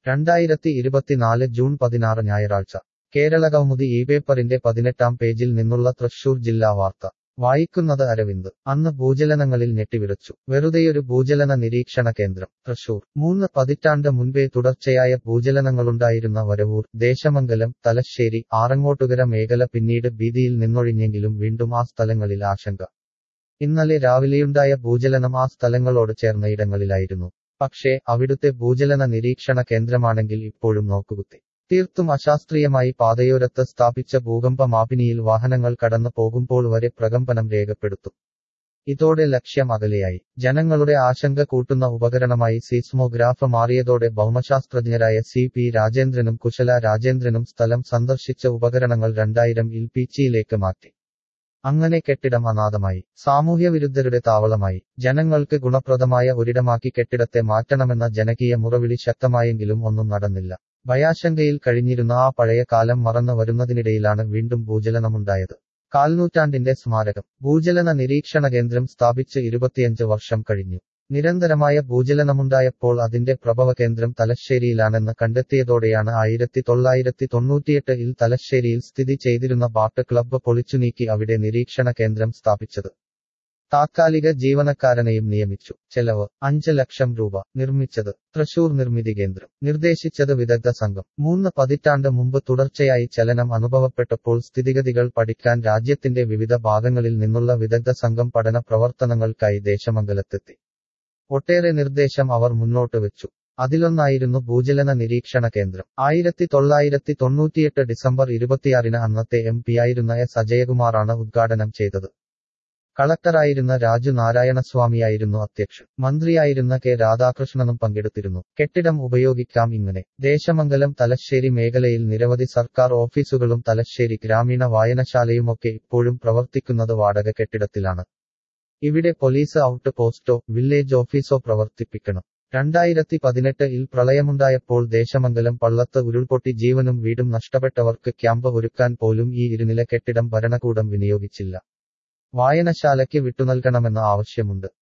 രണ്ടായിരത്തി ഇരുപത്തിനാല് ജൂൺ പതിനാറ് ഞായറാഴ്ച കേരളകൗമുദി ഈ പേപ്പറിന്റെ പതിനെട്ടാം പേജിൽ നിന്നുള്ള തൃശൂർ ജില്ലാ വാർത്ത വായിക്കുന്നത് അരവിന്ദ് അന്ന് ഭൂചലനങ്ങളിൽ ഞെട്ടിവിറച്ചു വെറുതെയൊരു ഭൂചലന നിരീക്ഷണ കേന്ദ്രം തൃശൂർ മൂന്ന് പതിറ്റാണ്ട് മുൻപേ തുടർച്ചയായ ഭൂചലനങ്ങളുണ്ടായിരുന്ന വരവൂർ ദേശമംഗലം തലശ്ശേരി ആറങ്ങോട്ടുകര മേഖല പിന്നീട് ഭീതിയിൽ നിന്നൊഴിഞ്ഞെങ്കിലും വീണ്ടും ആ സ്ഥലങ്ങളിൽ ആശങ്ക ഇന്നലെ രാവിലെയുണ്ടായ ഭൂചലനം ആ സ്ഥലങ്ങളോട് ചേർന്ന ഇടങ്ങളിലായിരുന്നു പക്ഷേ അവിടുത്തെ ഭൂചലന നിരീക്ഷണ കേന്ദ്രമാണെങ്കിൽ ഇപ്പോഴും നോക്കുകുത്തി തീർത്തും അശാസ്ത്രീയമായി പാതയോരത്ത് സ്ഥാപിച്ച ഭൂകമ്പ മാപിനിയിൽ വാഹനങ്ങൾ കടന്നു പോകുമ്പോൾ വരെ പ്രകമ്പനം രേഖപ്പെടുത്തും ഇതോടെ ലക്ഷ്യം അകലെയായി ജനങ്ങളുടെ ആശങ്ക കൂട്ടുന്ന ഉപകരണമായി സീസ്മോഗ്രാഫ് മാറിയതോടെ ഭൗമശാസ്ത്രജ്ഞരായ സി പി രാജേന്ദ്രനും കുശല രാജേന്ദ്രനും സ്ഥലം സന്ദർശിച്ച ഉപകരണങ്ങൾ രണ്ടായിരം ഇൽ പിച്ചിയിലേക്ക് മാറ്റി അങ്ങനെ കെട്ടിടം അനാഥമായി സാമൂഹ്യവിരുദ്ധരുടെ താവളമായി ജനങ്ങൾക്ക് ഗുണപ്രദമായ ഒരിടമാക്കി കെട്ടിടത്തെ മാറ്റണമെന്ന ജനകീയ മുറവിളി ശക്തമായെങ്കിലും ഒന്നും നടന്നില്ല ഭയാശങ്കയിൽ കഴിഞ്ഞിരുന്ന ആ പഴയ കാലം മറന്നു വരുന്നതിനിടയിലാണ് വീണ്ടും ഭൂചലനമുണ്ടായത് കാൽനൂറ്റാണ്ടിന്റെ സ്മാരകം ഭൂചലന നിരീക്ഷണ കേന്ദ്രം സ്ഥാപിച്ച് ഇരുപത്തിയഞ്ച് വർഷം കഴിഞ്ഞു നിരന്തരമായ ഭൂചലനമുണ്ടായപ്പോൾ അതിന്റെ പ്രഭവ കേന്ദ്രം തലശ്ശേരിയിലാണെന്ന് കണ്ടെത്തിയതോടെയാണ് ആയിരത്തി തൊള്ളായിരത്തി തൊണ്ണൂറ്റിയെട്ട് ഇൽ തലശ്ശേരിയിൽ സ്ഥിതി ചെയ്തിരുന്ന ബാട്ട് ക്ലബ്ബ് പൊളിച്ചുനീക്കി അവിടെ നിരീക്ഷണ കേന്ദ്രം സ്ഥാപിച്ചത് താത്കാലിക ജീവനക്കാരനെയും നിയമിച്ചു ചെലവ് അഞ്ച് ലക്ഷം രൂപ നിർമ്മിച്ചത് തൃശൂർ നിർമ്മിതി കേന്ദ്രം നിർദ്ദേശിച്ചത് വിദഗ്ധ സംഘം മൂന്ന് പതിറ്റാണ്ട് മുമ്പ് തുടർച്ചയായി ചലനം അനുഭവപ്പെട്ടപ്പോൾ സ്ഥിതിഗതികൾ പഠിക്കാൻ രാജ്യത്തിന്റെ വിവിധ ഭാഗങ്ങളിൽ നിന്നുള്ള വിദഗ്ധ സംഘം പഠന പ്രവർത്തനങ്ങൾക്കായി ദേശമംഗലത്തെത്തി ഒട്ടേറെ നിർദ്ദേശം അവർ മുന്നോട്ട് വെച്ചു അതിലൊന്നായിരുന്നു ഭൂചലന നിരീക്ഷണ കേന്ദ്രം ആയിരത്തി തൊള്ളായിരത്തി തൊണ്ണൂറ്റിയെട്ട് ഡിസംബർ ഇരുപത്തിയാറിന് അന്നത്തെ എം പിയായിരുന്ന എസ് അജയകുമാറാണ് ഉദ്ഘാടനം ചെയ്തത് കളക്ടറായിരുന്ന രാജു നാരായണസ്വാമിയായിരുന്നു അധ്യക്ഷൻ മന്ത്രിയായിരുന്ന കെ രാധാകൃഷ്ണനും പങ്കെടുത്തിരുന്നു കെട്ടിടം ഉപയോഗിക്കാം ഇങ്ങനെ ദേശമംഗലം തലശ്ശേരി മേഖലയിൽ നിരവധി സർക്കാർ ഓഫീസുകളും തലശ്ശേരി ഗ്രാമീണ വായനശാലയുമൊക്കെ ഇപ്പോഴും പ്രവർത്തിക്കുന്നത് വാടക കെട്ടിടത്തിലാണ് ഇവിടെ പോലീസ് ഔട്ട് പോസ്റ്റോ വില്ലേജ് ഓഫീസോ പ്രവർത്തിപ്പിക്കണം രണ്ടായിരത്തി പതിനെട്ട് ഇൽ പ്രളയമുണ്ടായപ്പോൾ ദേശമംഗലം പള്ളത്ത് ഉരുൾപൊട്ടി ജീവനും വീടും നഷ്ടപ്പെട്ടവർക്ക് ക്യാമ്പ് ഒരുക്കാൻ പോലും ഈ ഇരുനില കെട്ടിടം ഭരണകൂടം വിനിയോഗിച്ചില്ല വായനശാലയ്ക്ക് വിട്ടുനൽകണമെന്ന ആവശ്യമുണ്ട്